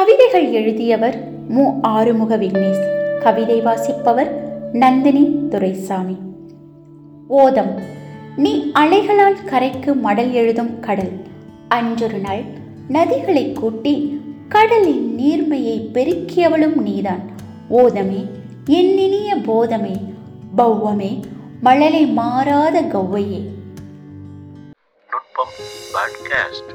கவிதைகள் எழுதியவர் மு ஆறுமுக விக்னேஷ் கவிதை வாசிப்பவர் நந்தினி துரைசாமி ஓதம் நீ அலைகளால் கரைக்கு மடல் எழுதும் கடல் அன்றொரு நாள் நதிகளை கூட்டி கடலின் நீர்மையை பெருக்கியவளும் நீதான் ஓதமே என்னினிய போதமே பௌவமே மழலை மாறாத கௌவையே நுட்பம் பாட்காஸ்ட்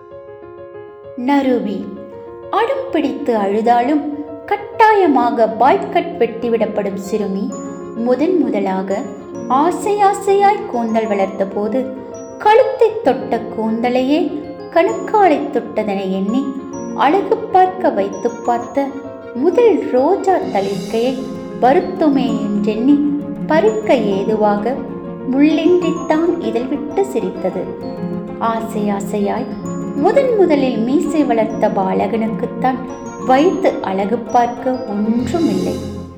நறுவி அடம் பிடித்து அழுதாலும் கட்டாயமாக பாய்கட் வெட்டிவிடப்படும் சிறுமி முதன் முதலாக ஆசை ஆசையாய் கூந்தல் வளர்த்த போது கழுத்தை தொட்ட கூந்தலையே கணுக்காலை தொட்டதனை எண்ணி அழகு பார்க்க வைத்து பார்த்த முதல் ரோஜா தளிர்க்கையை வருத்துமே என்றெண்ணி பறிக்க ஏதுவாக முள்ளின்றித்தான் இதழ் விட்டு சிரித்தது ஆசை ஆசையாய் முதன் முதலில் மீசை வளர்த்த பாலகனுக்குத்தான் வைத்து அழகு பார்க்க ஒன்றுமில்லை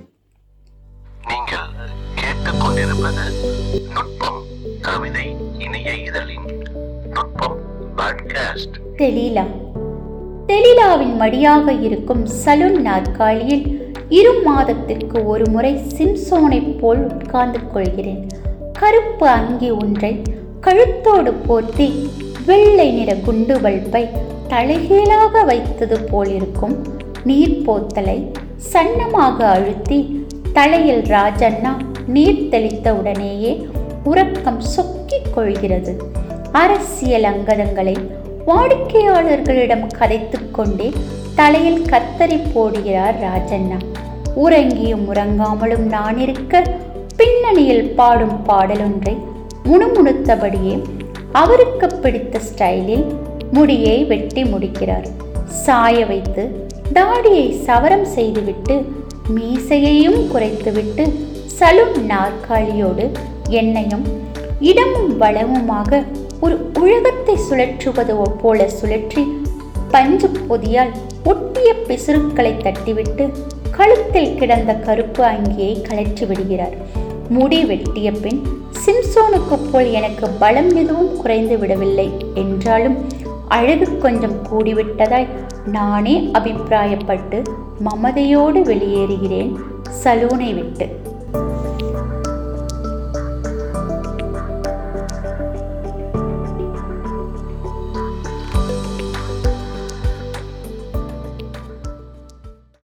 நீங்கள் கேட்டுக்கொண்டிருப்பது நுட்பம் கவிதை இணைய இதழின் நுட்பம் பாட்காஸ்ட் தெலீலா தெலீலாவின் மடியாக இருக்கும் சலூன் நாற்காலியில் இரு மாதத்திற்கு ஒரு முறை சிம்சோனைப் போல் உட்கார்ந்து கொள்கிறேன் கருப்பு அங்கி ஒன்றை கழுத்தோடு போர்த்தி வெள்ளை நிற குண்டு பல்பை தலைகீழாக வைத்தது போலிருக்கும் நீர் போத்தலை சன்னமாக அழுத்தி தலையில் ராஜண்ணா நீர் தெளித்த உடனேயே உறக்கம் சொக்கிக் கொள்கிறது அரசியல் அங்கதங்களை வாடிக்கையாளர்களிடம் கதைத்துக் கொண்டே தலையில் கத்தரி போடுகிறார் ராஜண்ணா உறங்கியும் உறங்காமலும் நான் இருக்க பின்னணியில் பாடும் பாடலொன்றை முணுமுணுத்தபடியே அவருக்கு பிடித்த ஸ்டைலில் முடியை வெட்டி முடிக்கிறார் சாய வைத்து தாடியை சவரம் செய்துவிட்டு மீசையையும் குறைத்துவிட்டு சலூன் நாற்காலியோடு என்னையும் இடமும் வளமுமாக ஒரு உலகத்தை சுழற்றுவது போல சுழற்றி பஞ்சு பொதியால் ஒட்டிய பிசுறுக்களை தட்டிவிட்டு கழுத்தில் கிடந்த கருப்பு அங்கியை கழற்றி விடுகிறார் முடி வெட்டிய பின் சிம்சோனுக்கு போல் எனக்கு பலம் எதுவும் குறைந்து விடவில்லை என்றாலும் அழகு கொஞ்சம் கூடிவிட்டதாய் நானே அபிப்பிராயப்பட்டு மமதையோடு வெளியேறுகிறேன் சலூனை விட்டு